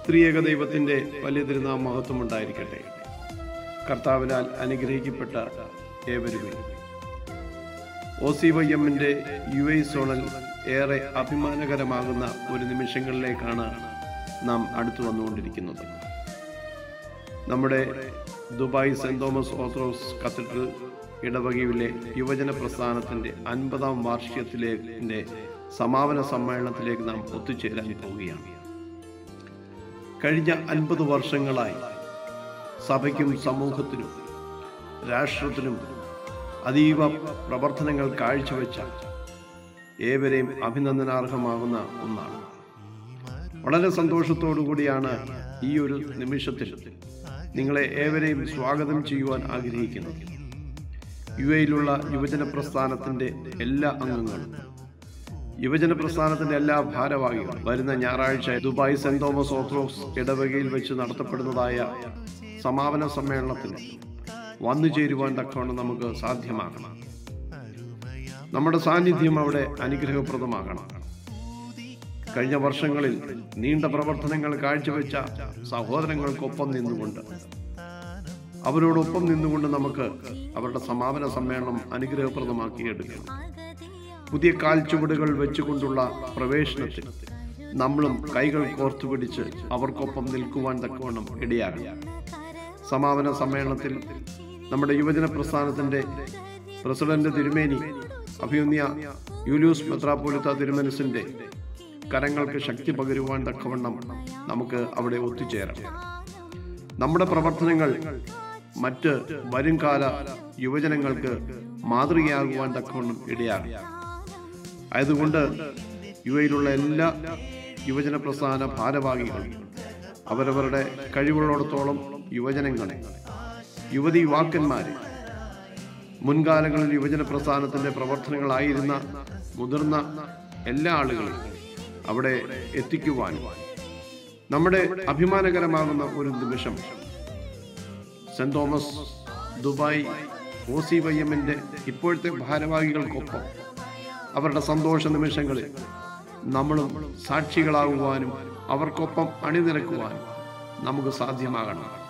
ത്രിയേക ദൈവത്തിൻ്റെ വലിയ തിരുനാം മഹത്വം ഉണ്ടായിരിക്കട്ടെ കർത്താവിനാൽ അനുഗ്രഹിക്കപ്പെട്ട ഏവരുമേ ഒ സി വൈ എമ്മിൻ്റെ യു ഐ സോണൽ ഏറെ അഭിമാനകരമാകുന്ന ഒരു നിമിഷങ്ങളിലേക്കാണ് നാം അടുത്തു വന്നുകൊണ്ടിരിക്കുന്നത് നമ്മുടെ Dubai saint Thomas Orthodox cathedral ഇടവകയിലെ യുവജന പ്രസ്ഥാനത്തിൻ്റെ അൻപതാം വാർഷികത്തിലെ സമാപന സമ്മേളനത്തിലേക്ക് നാം ഒത്തുചേരാൻ പോവുകയാണ് കഴിഞ്ഞ അൻപത് വർഷങ്ങളായി സഭയ്ക്കും സമൂഹത്തിനും രാഷ്ട്രത്തിനും അതീവ പ്രവർത്തനങ്ങൾ കാഴ്ചവെച്ച ഏവരെയും അഭിനന്ദനാർഹമാകുന്ന ഒന്നാണ് വളരെ സന്തോഷത്തോടു കൂടിയാണ് ഈ ഒരു നിമിഷത്തിൽ നിങ്ങളെ ഏവരെയും സ്വാഗതം ചെയ്യുവാൻ ആഗ്രഹിക്കുന്നത് യു എയിലുള്ള യുവജന പ്രസ്ഥാനത്തിൻ്റെ എല്ലാ അംഗങ്ങളും യുവജന പ്രസ്ഥാനത്തിന്റെ എല്ലാ ഭാരവാഹികളും വരുന്ന ഞായറാഴ്ച ദുബായ് സെന്റ് തോമസ് ഓർത്തഡോക്സ് ഇടവകയിൽ വെച്ച് നടത്തപ്പെടുന്നതായ സമാപന സമ്മേളനത്തിന് വന്നു ചേരുവാൻ തക്കവണ്ണം നമുക്ക് സാധ്യമാകണം നമ്മുടെ സാന്നിധ്യം അവിടെ അനുഗ്രഹപ്രദമാകണം കഴിഞ്ഞ വർഷങ്ങളിൽ നീണ്ട പ്രവർത്തനങ്ങൾ കാഴ്ചവെച്ച സഹോദരങ്ങൾക്കൊപ്പം നിന്നുകൊണ്ട് അവരോടൊപ്പം നിന്നുകൊണ്ട് നമുക്ക് അവരുടെ സമാപന സമ്മേളനം അനുഗ്രഹപ്രദമാക്കിയെടുക്കണം പുതിയ കാൽച്ചുവടുകൾ വെച്ചുകൊണ്ടുള്ള പ്രവേശനത്തിൽ നമ്മളും കൈകൾ കോർത്തു പിടിച്ച് അവർക്കൊപ്പം നിൽക്കുവാൻ തക്കവണ്ണം ഇടയാകണം സമാപന സമ്മേളനത്തിൽ നമ്മുടെ യുവജന പ്രസ്ഥാനത്തിന്റെ പ്രസിഡന്റ് തിരുമേനി അഭിയുന്യ യൂലൂസ് മെത്രാപോലിത്ത തിരുമനസിന്റെ കരങ്ങൾക്ക് ശക്തി പകരുവാൻ തക്കവണ്ണം നമുക്ക് അവിടെ ഒത്തുചേരാം നമ്മുടെ പ്രവർത്തനങ്ങൾ മറ്റ് വരുംകാല യുവജനങ്ങൾക്ക് മാതൃകയാകുവാൻ തക്കവണ്ണം ഇടയാകും ആയതുകൊണ്ട് യു എയിലുള്ള എല്ലാ യുവജന പ്രസ്ഥാന ഭാരവാഹികളും അവരവരുടെ കഴിവുള്ളിടത്തോളം യുവജനങ്ങളെ യുവതി യുവാക്കന്മാരെ മുൻകാലങ്ങളിൽ യുവജന പ്രസ്ഥാനത്തിന്റെ പ്രവർത്തനങ്ങളായിരുന്ന മുതിർന്ന എല്ലാ ആളുകളും അവിടെ എത്തിക്കുവാൻ നമ്മുടെ അഭിമാനകരമാകുന്ന ഒരു നിമിഷം saint Thomas Dubai O C Y എമ്മിന്റെ ഇപ്പോഴത്തെ ഭാരവാഹികൾക്കൊപ്പം അവരുടെ സന്തോഷ നിമിഷങ്ങളിൽ നമ്മളും സാക്ഷികളാകുവാനും അവർക്കൊപ്പം അണിനിരക്കുവാനും നമുക്ക് സാധ്യമാകണം